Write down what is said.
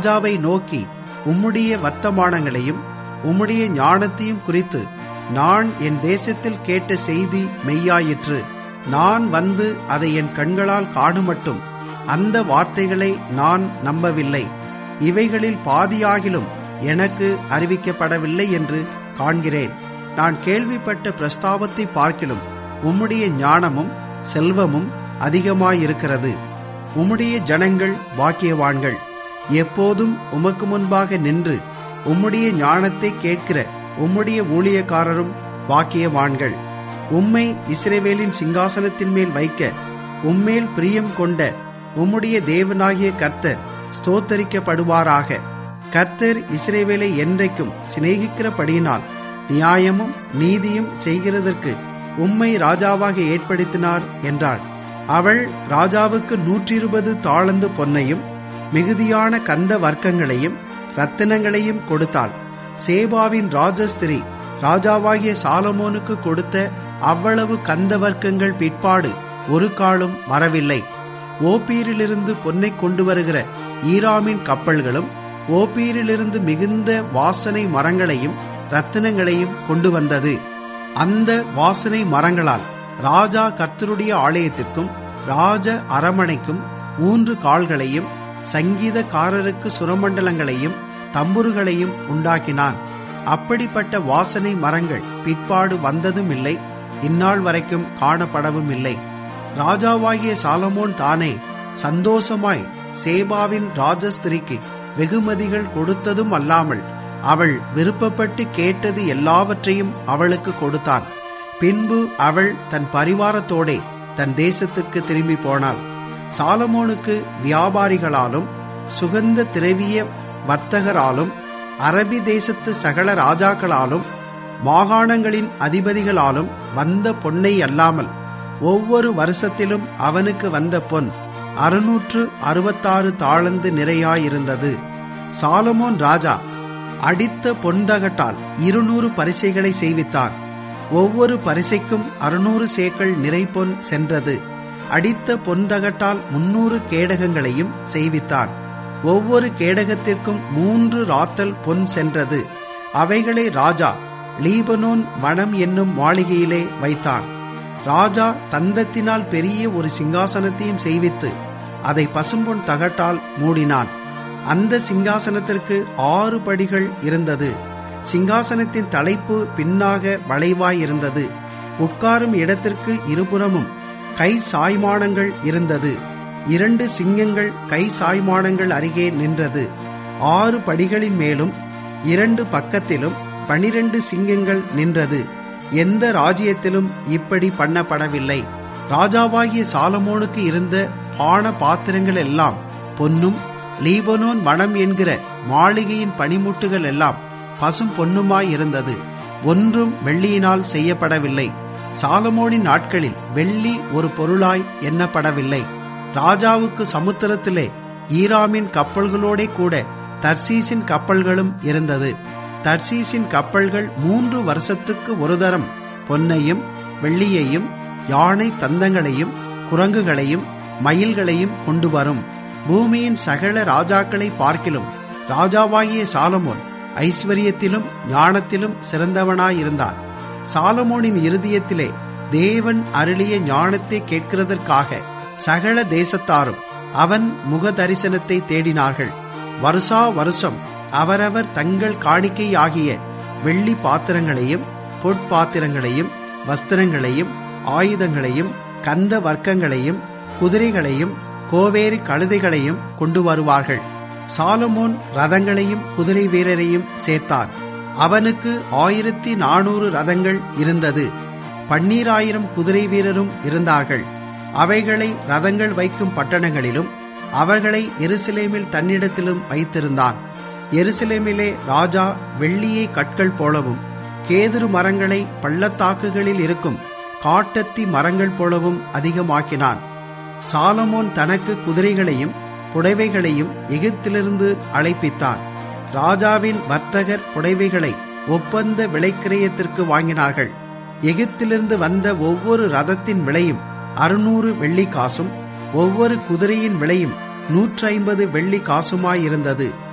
ராஜாவை நோக்கி உம்முடைய வர்த்தமானங்களையும் உம்முடைய ஞானத்தையும் குறித்து நான் என் தேசத்தில் கேட்ட செய்தி மெய்யாயிற்று நான் வந்து அதை என் கண்களால் காணுமட்டும் அந்த வார்த்தைகளை நான் நம்பவில்லை இவைகளில் பாதியாகிலும் எனக்கு அறிவிக்கப்படவில்லை என்று காண்கிறேன் நான் கேள்விப்பட்ட பிரஸ்தாபத்தை பார்க்கிலும் உம்முடைய ஞானமும் செல்வமும் அதிகமாயிருக்கிறது உம்முடைய ஜனங்கள் பாக்கியவான்கள் எப்போதும் உமக்கு முன்பாக நின்று உம்முடைய ஞானத்தை கேட்கிற உம்முடைய ஊழியக்காரரும் பாக்கியவான்கள் உம்மை இஸ்ரேவேலின் சிங்காசனத்தின் மேல் வைக்க உம்மேல் பிரியம் கொண்ட உம்முடைய தேவனாகிய கர்த்தர் ஸ்தோத்தரிக்கப்படுவாராக கர்த்தர் இஸ்ரேவேலை என்றைக்கும் சிநேகிக்கிறபடியினால் நியாயமும் நீதியும் செய்கிறதற்கு உம்மை ராஜாவாக ஏற்படுத்தினார் என்றாள் அவள் ராஜாவுக்கு நூற்றி இருபது தாளந்து பொன்னையும் மிகுதியான கந்த வர்க்கங்களையும் ரத்தினங்களையும் கொடுத்தாள் சேபாவின் ராஜஸ்திரி ராஜாவாகிய சாலமோனுக்கு கொடுத்த அவ்வளவு கந்த வர்க்கங்கள் பிற்பாடு ஒரு காலும் வரவில்லை ஓப்பீரிலிருந்து பொன்னை கொண்டு வருகிற ஈராமின் கப்பல்களும் ஓப்பீரிலிருந்து மிகுந்த வாசனை மரங்களையும் ரத்தினங்களையும் கொண்டு வந்தது அந்த வாசனை மரங்களால் ராஜா கர்த்தருடைய ஆலயத்திற்கும் ராஜ அரமனைக்கும் ஊன்று கால்களையும் சங்கீதக்காரருக்கு சுரமண்டலங்களையும் தம்புருகளையும் உண்டாக்கினான் அப்படிப்பட்ட வாசனை மரங்கள் பிற்பாடு வந்ததும் இல்லை இந்நாள் வரைக்கும் காணப்படவும் இல்லை ராஜாவாகிய சாலமோன் தானே சந்தோஷமாய் சேபாவின் ராஜஸ்திரிக்கு வெகுமதிகள் கொடுத்ததும் அல்லாமல் அவள் விருப்பப்பட்டு கேட்டது எல்லாவற்றையும் அவளுக்கு கொடுத்தான் பின்பு அவள் தன் பரிவாரத்தோடே தன் தேசத்துக்கு திரும்பி போனாள் சாலமோனுக்கு வியாபாரிகளாலும் சுகந்த திரவிய வர்த்தகராலும் அரபி தேசத்து சகல ராஜாக்களாலும் மாகாணங்களின் அதிபதிகளாலும் வந்த பொன்னை அல்லாமல் ஒவ்வொரு வருஷத்திலும் அவனுக்கு வந்த பொன் அறுநூற்று அறுபத்தாறு தாளந்து நிறையாயிருந்தது சாலமோன் ராஜா அடித்த பொன்தகட்டால் இருநூறு பரிசைகளை செய்வித்தார் ஒவ்வொரு பரிசைக்கும் அறுநூறு சேக்கள் நிறைபொன் சென்றது அடித்த பொன்தகட்டால் முன்னூறு கேடகங்களையும் செய்வித்தார் ஒவ்வொரு கேடகத்திற்கும் மூன்று ராத்தல் பொன் சென்றது அவைகளை ராஜா லீபனோன் வனம் என்னும் மாளிகையிலே வைத்தான் ராஜா தந்தத்தினால் பெரிய ஒரு சிங்காசனத்தையும் செய்வித்து அதை பசும்பொன் தகட்டால் மூடினான் அந்த சிங்காசனத்திற்கு ஆறு படிகள் இருந்தது சிங்காசனத்தின் தலைப்பு பின்னாக வளைவாய் இருந்தது உட்காரும் இடத்திற்கு இருபுறமும் கை சாய்மானங்கள் இருந்தது இரண்டு சிங்கங்கள் கை சாய்மானங்கள் அருகே நின்றது ஆறு படிகளின் மேலும் இரண்டு பக்கத்திலும் பனிரெண்டு சிங்கங்கள் நின்றது எந்த ராஜ்யத்திலும் இப்படி பண்ணப்படவில்லை ராஜாவாகிய சாலமோனுக்கு இருந்த பான பாத்திரங்கள் எல்லாம் பொன்னும் லீபனோன் வனம் என்கிற மாளிகையின் பனிமுட்டுகள் எல்லாம் பசும் பொன்னுமாய் இருந்தது ஒன்றும் வெள்ளியினால் செய்யப்படவில்லை சாலமோனின் நாட்களில் வெள்ளி ஒரு பொருளாய் எண்ணப்படவில்லை ராஜாவுக்கு சமுத்திரத்திலே ஈராமின் கப்பல்களோடே கூட தர்சீசின் கப்பல்களும் இருந்தது தர்சீசின் கப்பல்கள் மூன்று வருஷத்துக்கு ஒரு தரம் பொன்னையும் வெள்ளியையும் யானை தந்தங்களையும் குரங்குகளையும் மயில்களையும் கொண்டு வரும் பூமியின் சகல ராஜாக்களை பார்க்கிலும் ராஜாவாகிய சாலமோன் ஐஸ்வர்யத்திலும் ஞானத்திலும் சிறந்தவனாயிருந்தான் சாலமோனின் இருதயத்திலே தேவன் அருளிய ஞானத்தை கேட்கிறதற்காக சகல தேசத்தாரும் அவன் முக தரிசனத்தை தேடினார்கள் வருஷா வருஷம் அவரவர் தங்கள் காணிக்கையாகிய வெள்ளி பாத்திரங்களையும் பொற்பாத்திரங்களையும் வஸ்திரங்களையும் ஆயுதங்களையும் கந்த வர்க்கங்களையும் குதிரைகளையும் கோவேரி கழுதைகளையும் கொண்டு வருவார்கள் சாலமோன் ரதங்களையும் குதிரை வீரரையும் சேர்த்தான் அவனுக்கு ஆயிரத்தி நானூறு ரதங்கள் இருந்தது பன்னீராயிரம் குதிரை வீரரும் இருந்தார்கள் அவைகளை ரதங்கள் வைக்கும் பட்டணங்களிலும் அவர்களை எருசலேமில் தன்னிடத்திலும் வைத்திருந்தான் எருசலேமிலே ராஜா வெள்ளியை கற்கள் போலவும் கேதுரு மரங்களை பள்ளத்தாக்குகளில் இருக்கும் காட்டத்தி மரங்கள் போலவும் அதிகமாக்கினான் சாலமோன் தனக்கு குதிரைகளையும் புடைவைகளையும் எகிப்திலிருந்து அழைப்பித்தான் ராஜாவின் வர்த்தகர் புடைவைகளை ஒப்பந்த விலைக்கிரயத்திற்கு வாங்கினார்கள் எகிப்திலிருந்து வந்த ஒவ்வொரு ரதத்தின் விலையும் அறுநூறு வெள்ளி காசும் ஒவ்வொரு குதிரையின் விலையும் நூற்றி ஐம்பது வெள்ளி காசுமாயிருந்தது